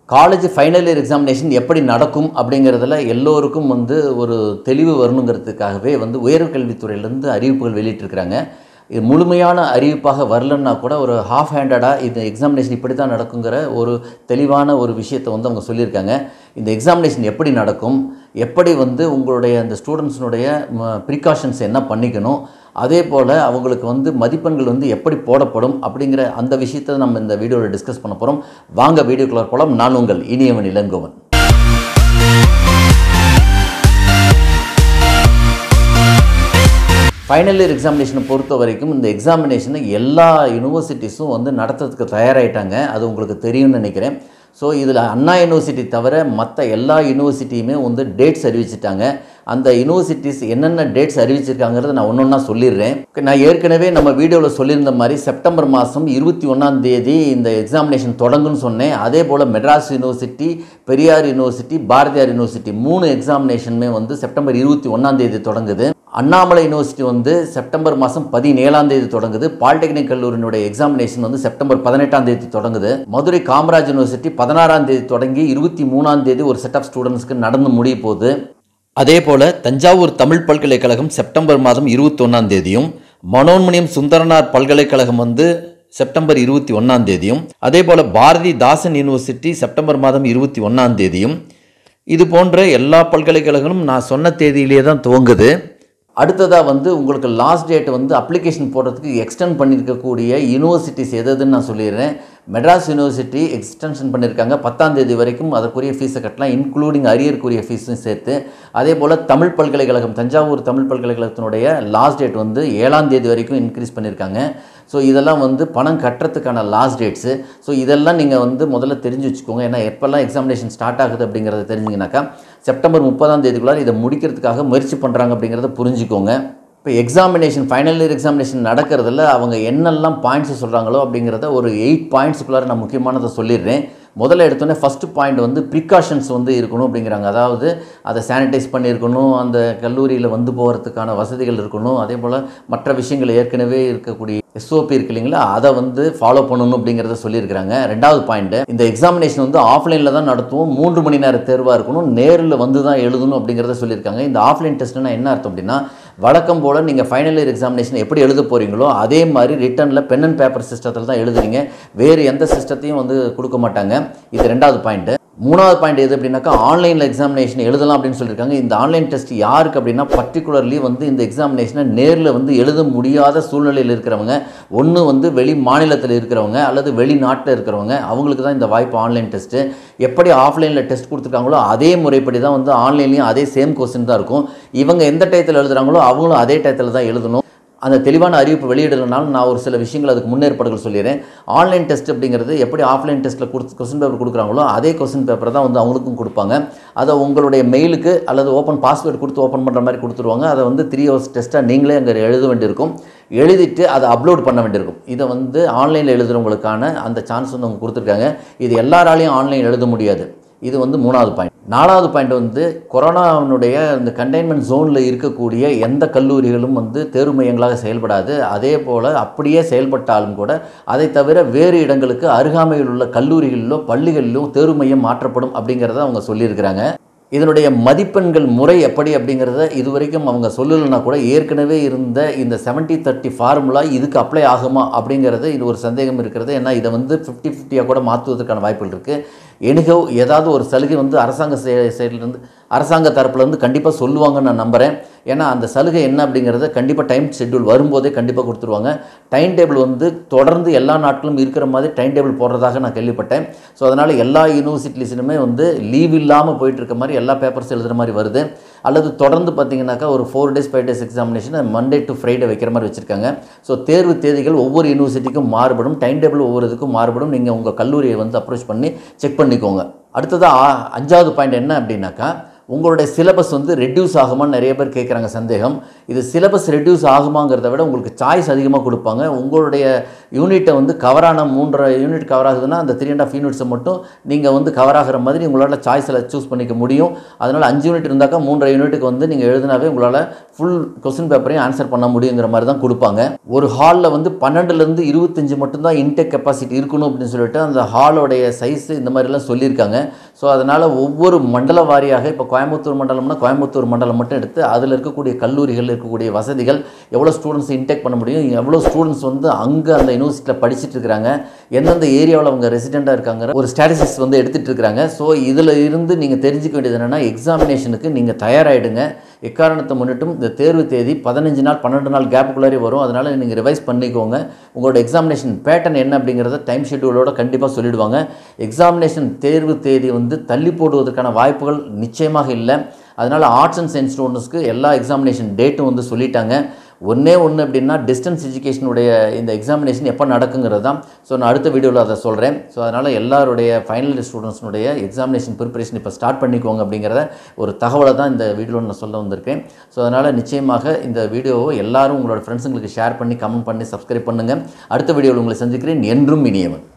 college final year examination எப்படி நடக்கும் அப்படிங்கிறதுல எல்லோருக்கும் வந்து ஒரு தெளிவு வரணுங்கிறதுக்காகவே வந்து உயர்கல்வித்துறையிலேருந்து அறிவிப்புகள் வெளியிட்டிருக்கிறாங்க இது முழுமையான அறிவிப்பாக வரலன்னா கூட ஒரு ஹாஃப் ஹேண்டடாக இந்த எக்ஸாமினேஷன் இப்படி தான் நடக்குங்கிற ஒரு தெளிவான ஒரு விஷயத்தை வந்து அவங்க சொல்லியிருக்காங்க இந்த எக்ஸாமினேஷன் எப்படி நடக்கும் எப்படி வந்து உங்களுடைய அந்த ஸ்டூடெண்ட்ஸினுடைய ப்ரிகாஷன்ஸ் என்ன பண்ணிக்கணும் அதே போல் அவங்களுக்கு வந்து மதிப்பெண்கள் வந்து எப்படி போடப்படும் அப்படிங்கிற அந்த விஷயத்தை நம்ம இந்த வீடியோவில் டிஸ்கஸ் பண்ண போகிறோம் வாங்க வீடியோக்குள்ள போலாம் நான் உங்கள் இனியவன் இளங்கோவன் ஃபைனல் இயர் எக்ஸாமினேஷனை பொறுத்த வரைக்கும் இந்த எக்ஸாமினேஷனை எல்லா யூனிவர்சிட்டிஸும் வந்து நடத்துறதுக்கு தயாராகிட்டாங்க அது உங்களுக்கு தெரியும்னு நினைக்கிறேன் ஸோ இதில் அண்ணா யூனிவர்சிட்டி தவிர மற்ற எல்லா யூனிவர்சிட்டியுமே வந்து டேட்ஸ் அறிவிச்சிட்டாங்க அந்த யூனிவர்சிட்டிஸ் என்னென்ன டேட்ஸ் அறிவிச்சிருக்காங்கிறத நான் ஒன்று ஒன்றா சொல்லிடுறேன் நான் ஏற்கனவே நம்ம வீடியோவில் சொல்லியிருந்த மாதிரி செப்டம்பர் மாதம் இருபத்தி ஒன்றாம் தேதி இந்த எக்ஸாமினேஷன் தொடங்குன்னு சொன்னேன் அதே போல் Madras university Periyar university Bharathiar university மூணு எக்ஸாமினேஷனுமே வந்து செப்டம்பர் இருபத்தி ஒன்றாம் தேதி தொடங்குது அண்ணாமலை யூனிவர்சிட்டி வந்து செப்டம்பர் மாதம் பதினேழாம் தேதி தொடங்குது பாலிடெக்னிக் கல்லூரியினுடைய எக்ஸாமினேஷன் வந்து செப்டம்பர் பதினெட்டாம் தேதி தொடங்குது மதுரை காமராஜ் யூனிவர்சிட்டி பதினாறாம் தேதி தொடங்கி இருபத்தி மூணாம் தேதி ஒரு செட் ஆஃப் ஸ்டூடெண்ட்ஸ்க்கு நடந்து முடிய போகுது அதே போல் தஞ்சாவூர் தமிழ் பல்கலைக்கழகம் செப்டம்பர் மாதம் இருபத்தொன்னாம் தேதியும் மனோன்மணியம் சுந்தரனார் பல்கலைக்கழகம் வந்து செப்டம்பர் இருபத்தி ஒன்றாம் தேதியும் அதே போல் பாரதி தாசன் யூனிவர்சிட்டி செப்டம்பர் மாதம் இருபத்தி ஒன்றாம் தேதியும் இது போன்ற எல்லா பல்கலைக்கழகங்களும் நான் சொன்ன தேதியிலேயே தான் துவங்குது அடுத்ததாக வந்து உங்களுக்கு லாஸ்ட் டேட் வந்து அப்ளிகேஷன் போடுறதுக்கு எக்ஸ்டெண்ட் பண்ணியிருக்கக்கூடிய யூனிவர்சிட்டிஸ் எது எதுன்னு நான் சொல்லிடுறேன் மெட்ராஸ் யூனிவர்சிட்டி எக்ஸ்டென்ஷன் பண்ணியிருக்காங்க பத்தாம் தேதி வரைக்கும் அதற்குரிய ஃபீஸை கட்டலாம் இன்க்ளூடிங் அரியருக்குரிய ஃபீஸும் சேர்த்து அதே போல் தமிழ் பல்கலைக்கழகம் தஞ்சாவூர் தமிழ் பல்கலைக்கழகத்தினுடைய லாஸ்ட் டேட் வந்து ஏழாம் தேதி வரைக்கும் இன்க்ரீஸ் பண்ணியிருக்காங்க ஸோ இதெல்லாம் வந்து பணம் கட்டுறதுக்கான லாஸ்ட் டேட்ஸு ஸோ இதெல்லாம் நீங்கள் வந்து முதல்ல தெரிஞ்சு வச்சுக்கோங்க ஏன்னா எப்போல்லாம் எக்ஸாமினேஷன் ஸ்டார்ட் ஆகுது அப்படிங்கிறத தெரிஞ்சிங்கனாக்கா செப்டம்பர் முப்பதாம் தேதிக்குள்ளார இதை முடிக்கிறதுக்காக முயற்சி பண்ணுறாங்க அப்படிங்கிறத புரிஞ்சுக்கோங்க இப்போ எக்ஸாமினேஷன் ஃபைனல் இயர் எக்ஸாமினேஷன் நடக்கிறதுல அவங்க என்னெல்லாம் பாயிண்ட்ஸ் சொல்கிறாங்களோ அப்படிங்கிறத ஒரு எயிட் பாயிண்ட்ஸுக்குள்ளார நான் முக்கியமானதை சொல்லிடுறேன் முதல்ல எடுத்தோன்னே ஃபஸ்ட்டு பாயிண்ட் வந்து ப்ரிகாஷன்ஸ் வந்து இருக்கணும் அப்படிங்கிறாங்க அதாவது அதை சானிடைஸ் பண்ணியிருக்கணும் அந்த கல்லூரியில் வந்து போகிறதுக்கான வசதிகள் இருக்கணும் அதே போல் மற்ற விஷயங்கள் ஏற்கனவே இருக்கக்கூடிய எஸ்ஓபி இருக்கு இல்லைங்களா அதை வந்து ஃபாலோ பண்ணணும் அப்படிங்கிறத சொல்லியிருக்கிறாங்க ரெண்டாவது பாயிண்ட் இந்த எக்ஸாமினேஷன் வந்து ஆஃப்லைனில் தான் நடத்துவோம் மூன்று மணி நேர தேர்வாக இருக்கணும் நேரில் வந்து தான் எழுதணும் அப்படிங்கிறத சொல்லியிருக்காங்க இந்த ஆஃப்லைன் டெஸ்ட்னா என்ன அர்த்தம் அப்படின்னா வழக்கம் போல் நீங்கள் ஃபைனல் இயர் எக்ஸாமினேஷன் எப்படி எழுத போகிறீங்களோ அதே மாதிரி ரிட்டனில் பென் அண்ட் பேப்பர் சிஸ்டத்தில் தான் எழுதுறீங்க வேறு எந்த சிஸ்டத்தையும் வந்து கொடுக்க மாட்டாங்க இது ரெண்டாவது பாயிண்ட்டு மூணாவது பாயிண்ட் எது அப்படின்னாக்கா ஆன்லைனில் எக்ஸாமினேஷன் எழுதலாம் அப்படின்னு சொல்லியிருக்காங்க இந்த ஆன்லைன் டெஸ்ட் யாருக்கு அப்படின்னா பர்டிகுலர்லி வந்து இந்த எக்ஸாமினேஷனை நேரில் வந்து எழுத முடியாத சூழ்நிலையில் இருக்கிறவங்க ஒன்று வந்து வெளி மாநிலத்தில் இருக்கிறவங்க அல்லது வெளிநாட்டில் இருக்கிறவங்க அவங்களுக்கு தான் இந்த வாய்ப்பு ஆன்லைன் டெஸ்ட்டு எப்படி ஆஃப்லைனில் டெஸ்ட் கொடுத்துருக்காங்களோ அதே முறைப்படி தான் வந்து ஆன்லைன்லேயும் அதே சேம் கொஸ்டின் தான் இருக்கும் இவங்க எந்த டயத்தில் எழுதுகிறாங்களோ அவங்களும் அதே டயத்தில் தான் எழுதணும் அந்த தெளிவான அறிவிப்பு வெளியிடலைனாலும் நான் ஒரு சில விஷயங்கள் அதுக்கு முன்னேற்பாடுகள் சொல்லிடுறேன் ஆன்லைன் டெஸ்ட் அப்படிங்கிறது எப்படி ஆஃப்லைன் டெஸ்ட்டில் கொடுத்து கொஸ்டின் பேப்பர் கொடுக்குறாங்களோ அதே கொஸ்டின் பேப்பரை தான் வந்து அவங்களுக்கும் கொடுப்பாங்க அதை உங்களுடைய மெயிலுக்கு அல்லது ஓப்பன் பாஸ்வேர்டு கொடுத்து ஓப்பன் பண்ணுற மாதிரி கொடுத்துருவாங்க அதை வந்து த்ரீ ஹவர்ஸ் டெஸ்ட்டாக நீங்களே அங்கே எழுத வேண்டியிருக்கும் எழுதிட்டு அதை அப்லோட் பண்ண வேண்டியிருக்கும் இதை வந்து ஆன்லைனில் எழுதுகிறவங்களுக்கான அந்த சான்ஸ் வந்து அவங்க கொடுத்துருக்காங்க இது எல்லாராலையும் ஆன்லைன் எழுத முடியாது இது வந்து மூணாவது பாயிண்ட் நாலாவது பாயிண்ட் வந்து கொரோனாவினுடைய இந்த கண்டெய்ன்மெண்ட் ஜோனில் இருக்கக்கூடிய எந்த கல்லூரிகளும் வந்து தேர்வு மையங்களாக செயல்படாது அதே போல் அப்படியே செயல்பட்டாலும் கூட அதை தவிர வேறு இடங்களுக்கு அருகாமையில் உள்ள கல்லூரிகளிலோ பள்ளிகளிலோ தேர்வு மையம் மாற்றப்படும் அப்படிங்கிறத அவங்க சொல்லியிருக்கிறாங்க இதனுடைய மதிப்பெண்கள் முறை எப்படி அப்படிங்கிறத இதுவரைக்கும் அவங்க சொல்லலைன்னா கூட ஏற்கனவே இருந்த இந்த செவன்ட்டி தேர்ட்டி ஃபார்முலா இதுக்கு அப்ளை ஆகுமா அப்படிங்கிறது இது ஒரு சந்தேகம் இருக்கிறது ஏன்னா இதை வந்து ஃபிஃப்டி ஃபிஃப்டியாக கூட மாற்றுவதற்கான வாய்ப்புகள் இருக்குது எனிகோ ஏதாவது ஒரு சலுகை வந்து அரசாங்க சைட்லேருந்து அரசாங்க தரப்புலேருந்து கண்டிப்பாக சொல்லுவாங்கன்னு நான் நம்புகிறேன் ஏன்னா அந்த சலுகை என்ன அப்படிங்கிறத கண்டிப்பாக டைம் ஷெட்யூல் வரும்போதே கண்டிப்பாக கொடுத்துருவாங்க டைம் டேபிள் வந்து தொடர்ந்து எல்லா நாட்களும் இருக்கிற மாதிரி டைம் டேபிள் போடுறதாக நான் கேள்விப்பட்டேன் ஸோ அதனால் எல்லா யூனிவர்சிட்டிஸ்லையுமே வந்து லீவ் இல்லாமல் போயிட்டு இருக்க மாதிரி எல்லா பேப்பர்ஸ் எழுதுகிற மாதிரி வருது அல்லது தொடர்ந்து பார்த்தீங்கன்னாக்கா ஒரு four days five days examination Monday to Friday வைக்கிற மாதிரி வச்சுருக்காங்க ஸோ தேர்வு தேதிகள் ஒவ்வொரு யூனிவர்சிட்டிக்கும் மாறுபடும் டைம் டேபிள் ஒவ்வொரு இதுக்கும் மாறுபடும் நீங்கள் உங்கள் கல்லூரியை வந்து அப்ரோச் பண்ணி செக் பண்ணிக்கோங்க அடுத்ததாக அஞ்சாவது பாயிண்ட் என்ன அப்படின்னாக்கா உங்களுடைய சிலபஸ் வந்து ரெடியூஸ் ஆகுமான்னு நிறைய பேர் கேட்குறாங்க சந்தேகம் இது சிலபஸ் ரெடியூஸ் ஆகுமாங்கிறத விட உங்களுக்கு சாய்ஸ் அதிகமாக கொடுப்பாங்க உங்களுடைய யூனிட்டை வந்து கவரான மூன்றரை யூனிட் கவர் ஆகுதுன்னா அந்த த்ரீ அண்ட் ஆஃப் யூனிட்ஸை மட்டும் நீங்கள் வந்து கவர் ஆகிற மாதிரி உங்களால் சாய்ஸில் சூஸ் பண்ணிக்க முடியும் அதனால் அஞ்சு யூனிட் இருந்தாக்கா மூன்றரை யூனிட்டுக்கு வந்து நீங்கள் எழுதினாவே உங்களால் ஃபுல் கொஸ்டின் பேப்பரையும் ஆன்சர் பண்ண முடியுங்கிற மாதிரி தான் கொடுப்பாங்க ஒரு ஹாலில் வந்து பன்னெண்டுலேருந்து இருபத்தஞ்சு மட்டும்தான் இன்டெக் கெப்பாசிட்டி இருக்கணும் அப்படின்னு சொல்லிட்டு அந்த ஹாலோடைய சைஸ் இந்த மாதிரிலாம் சொல்லியிருக்காங்க ஸோ அதனால் ஒவ்வொரு மண்டல வாரியாக இப்போ கோயம்புத்தூர் மண்டலம்னா கோயம்புத்தூர் மண்டலம் மட்டும் எடுத்து அதில் இருக்கக்கூடிய கல்லூரிகள் இருக்கக்கூடிய வசதிகள் எவ்வளோ ஸ்டூடெண்ட்ஸ் இன்டேக் பண்ண முடியும் எவ்வளோ ஸ்டூடெண்ட்ஸ் வந்து அங்கே அந்த யூனிவர்சிட்டியில் படிச்சுட்டு இருக்கிறாங்க எந்தெந்த ஏரியாவில் அவங்க ரெசிடெண்ட்டாக இருக்காங்கிற ஒரு ஸ்டாட்டிஸ்டிக்ஸ் வந்து எடுத்துகிட்டு இருக்கிறாங்க ஸோ இதில் இருந்து நீங்கள் தெரிஞ்சுக்க வேண்டியது என்னென்னா எக்ஸாமினேஷனுக்கு நீங்கள் தயாராகிடுங்க எக்காரணத்தை முன்னிட்டும் இந்த தேர்வு தேதி பதினஞ்சு நாள் பன்னெண்டு நாள் கேப்புக்குள்ளாரே வரும் அதனால் நீங்கள் ரிவைஸ் பண்ணிக்கோங்க உங்களோட எக்ஸாமினேஷன் பேட்டர்ன் என்ன அப்படிங்கிறத டைம் ஷெட்யூலோட கண்டிப்பாக சொல்லிடுவாங்க எக்ஸாமினேஷன் தேர்வு தேதி வந்து தள்ளி போடுவதற்கான வாய்ப்புகள் நிச்சயமாக இல்லை அதனால் ஆர்ட்ஸ் அண்ட் சயின்ஸ் ஸ்டூடெண்ட்ஸ்க்கு எல்லா எக்ஸாமினேஷன் டேட்டும் வந்து சொல்லிட்டாங்க ஒன்றே ஒன்று அப்படின்னா டிஸ்டன்ஸ் எஜுகேஷனுடைய இந்த எக்ஸாமினேஷன் எப்போ நடக்குங்கிறது தான் ஸோ நான் அடுத்த வீடியோவில் அதை சொல்கிறேன் ஸோ அதனால் எல்லாருடைய ஃபைனல் ஸ்டூடெண்ட்ஸ்னுடைய எக்ஸாமினேஷன் ப்ரிப்பரேஷன் இப்போ ஸ்டார்ட் பண்ணிக்கோங்க அப்படிங்கிறத ஒரு தகவலை தான் இந்த வீடியோவில் நான் சொல்ல வந்திருக்கேன் ஸோ அதனால் நிச்சயமாக இந்த வீடியோவை எல்லாரும் உங்களோட ஃப்ரெண்ட்ஸுங்களுக்கு ஷேர் பண்ணி கமெண்ட் பண்ணி சப்ஸ்கிரைப் பண்ணுங்கள் அடுத்த வீடியோவில் உங்களை சந்திக்கிறேன் என்றும் இனியவன்